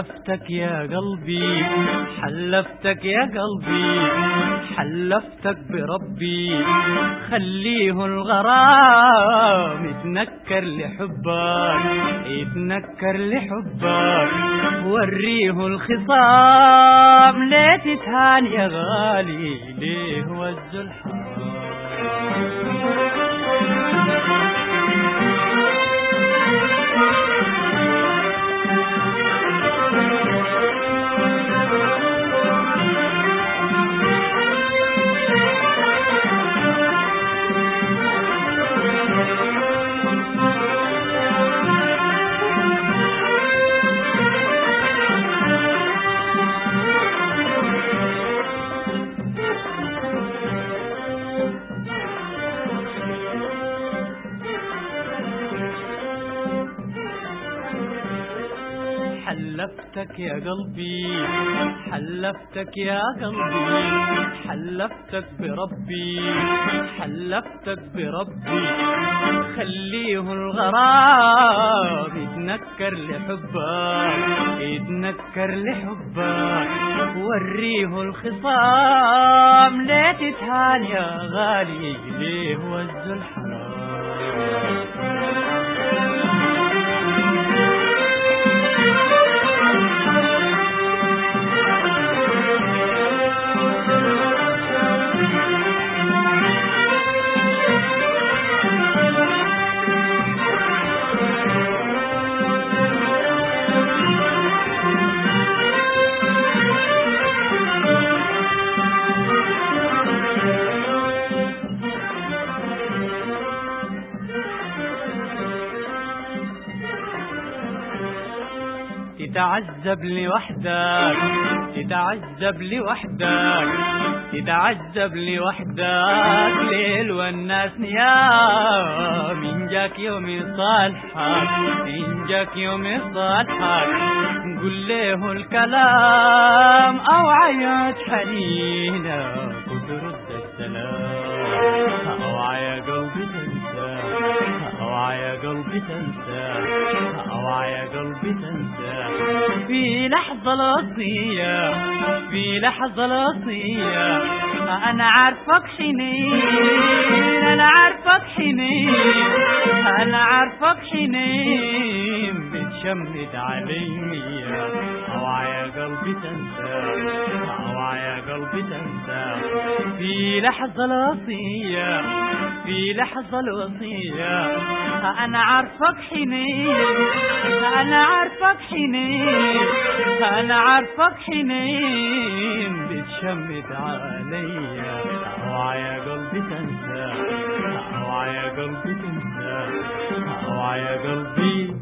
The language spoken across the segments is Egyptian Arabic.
حلفتك يا قلبي حلفتك يا قلبي حلفتك بربي خليه الغرام يتنكر لحبك يتنكر لحبك وريه الخصام ليه تتهان يا غالي ليه وز الحرام حلفتك يا قلبي حلفتك يا قلبي حلفتك بربي حلفتك بربي خليه الغرام يتنكر لحبك يتنكر لحبك وريه الخصام ليه تتهان يا غالي ليه وز الحرام تتعذب لوحدك تتعذب لوحدك تتعذب لوحدك ليل والناس نيام من جاك يوم صالحك من جاك يوم صالحك قل له الكلام او عيات حنينة وترد السلام اوعى يا قلبي تنسى اوعى يا قلبي تنسى اوعى يا قلبي تنسى في لحظة الوصية في لحظة الوصية أنا عارفك حنين أنا عارفك حنين أنا عارفك حنين بتشمت علي أوعى يا قلبي تنسى أوعى يا قلبي تنسى في لحظة الوصية في لحظة الوصية أنا عارفك حنين أنا عارفك حنين أنا عارفك حنين بتشمت عليا أوعى يا قلبي تنسى أوعى يا قلبي تنسى أوعى يا قلبي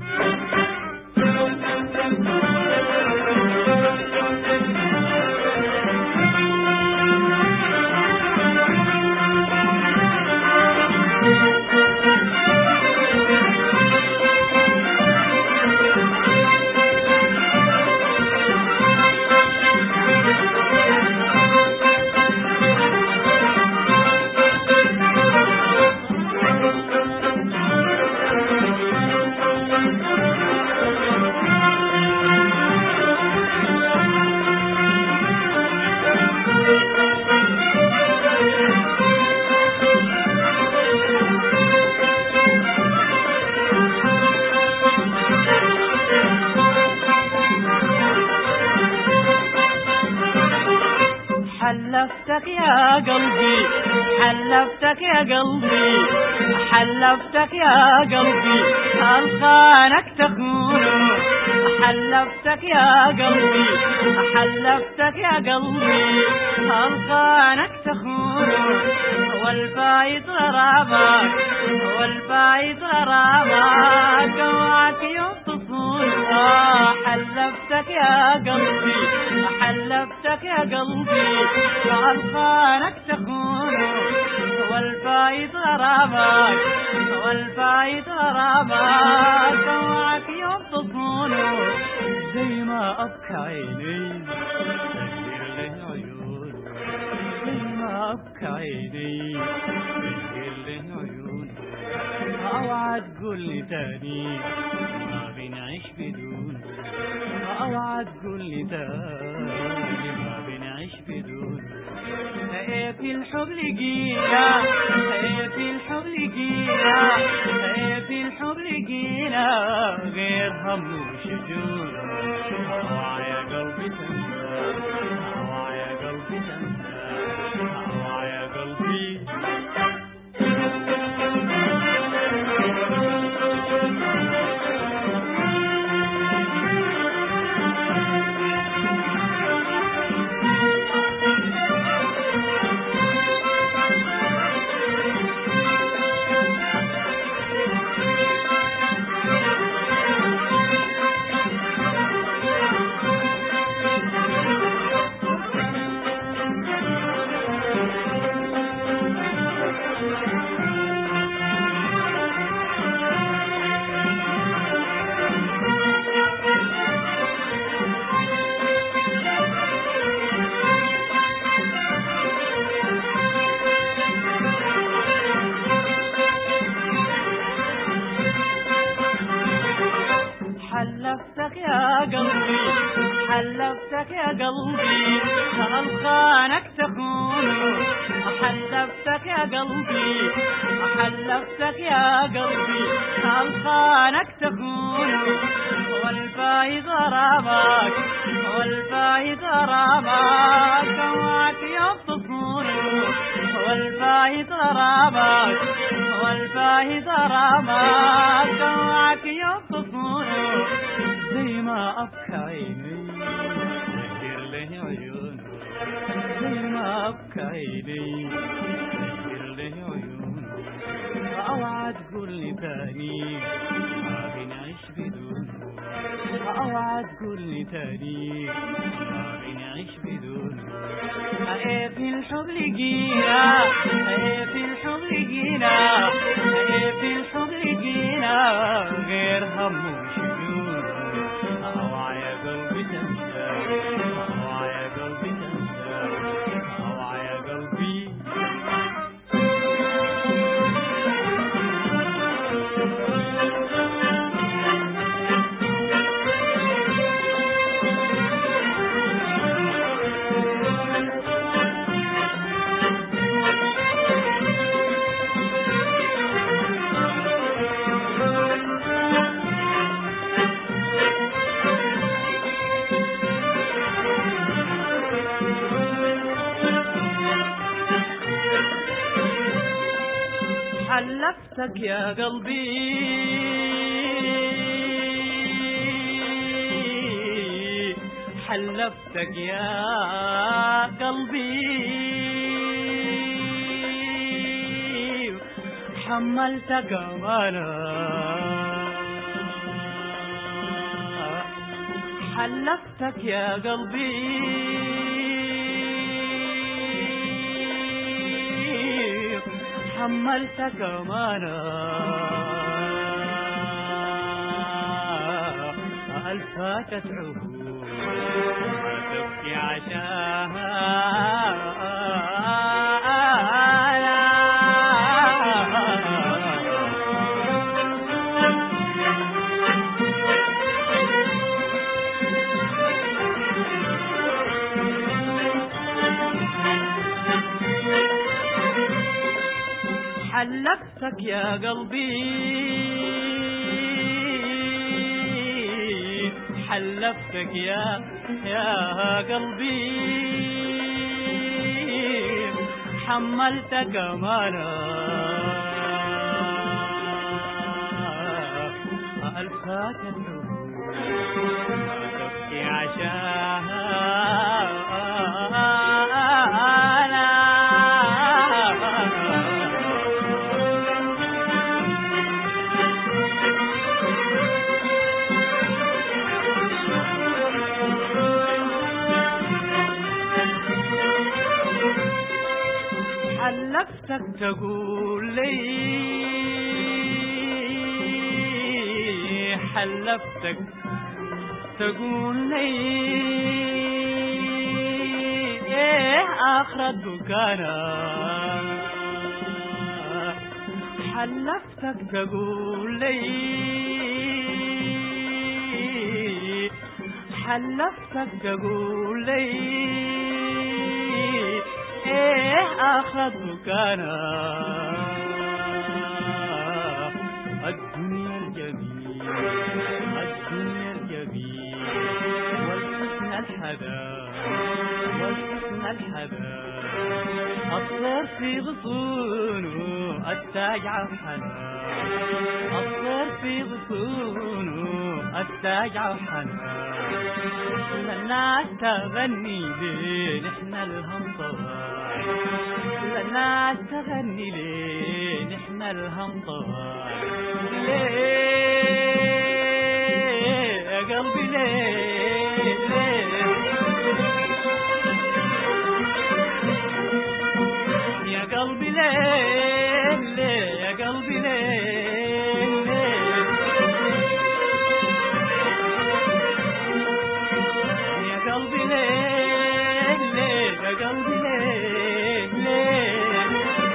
حلفتك يا قلبي حلفتك يا قلبي حلفتك يا قلبي ألقانك تخون حلفتك يا قلبي حلفتك يا قلبي ألقانك تخون والفايت غرامك والفايت غرامك قواك يوم تصون آه حلفتك يا قلبي حلفتك يا قلبي ألقانك تخون والفايت غرامك والفايت غرامك قواك يوم تصون زي ما أبكى عيني تغير لي عيون زي ما أبكى عيني تغير لي عيون اوعى تقول لي تاني ما بنعيش بدون اوعى قول لي تاني ما بنعيش بدون ايه في الحب لقينا ايه في الحب لقينا ايه في الحب لقينا غير هم وشجون اوعى يا قلبي تنسى اوعى يا قلبي تنسى اوعى يا قلبي حلفتك يا قلبي حلفتك يا قلبي خانك تخون حلفتك يا قلبي حلفتك يا قلبي خانك تخون والفايز غرامك والفايز غرامك كواك يبتصون والفايز غرامك والفايز غرامك كواك يبتصون زي ما أبكى عيني سهر له عيونه زي ما أبكى عيني سهر له عيونه أوعى تقول لي تاني ما بنعيش بدونه أوعى تقول لي تاني ما بنعيش بدونه ايه في الحب لقينا ايه في الحب لقينا ايه في الحب لقينا غير هم وشجون اوعى يا قلبي تنسى اوعى يا قلبي تنسى اوعى يا قلبي حلفتك يا قلبي حلفتك يا قلبي حملتك أمانة حلفتك يا قلبي حملتك أمانة ألفات عهود ما تبكي حلفتك يا قلبي حلفتك يا يا قلبي حملتك أمانة ألفات النور ما تبكي عشان حلفتك تقول لي حلفتك تقول لي ايه اخر الدكانة حلفتك تقول لي حلفتك تقول لي ايه اخذ مكانك الدنيا الجميل الدنيا الجميل والحسن الحدا والحسن الحدا الطير في غصونه التاج عفحنا الطير في غصونه التاج عفحنا الناس تغني ليه نحن الهم طوال الناس تغني ليه نحن الهم طوال ليه يا قلبي ليه ليه يا قلبي ليه ليه يا قلبي ليه ليه يا قلبي ليه ليه يا قلبي ليه ليه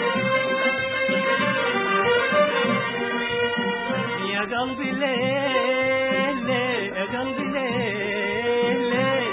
يا قلبي ليه ليه يا قلبي ليه ليه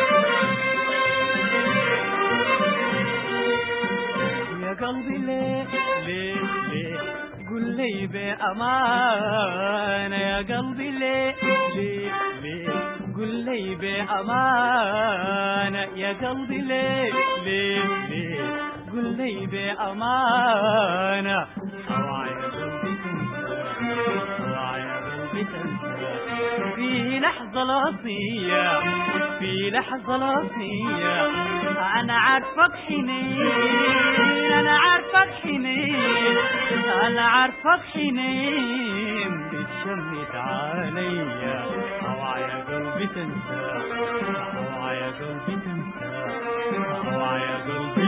يا قلبي ليه ليه ليه قل لي بأمانة يا قلبي ليه ليه ليه قل لي بأمانة يا قلبي ليه ليه ليه قل لي بأمانة اوعى يا قلبي تنسى اوعى يا قلبي تنسى في لحظة الوصية في لحظة الوصية أنا عارفك حنين أنا عارفك حنين أنا عارفك حنين بتشمت عليا اوعى يا قلبي تنسى اوعى يا قلبي تنسى اوعى يا قلبي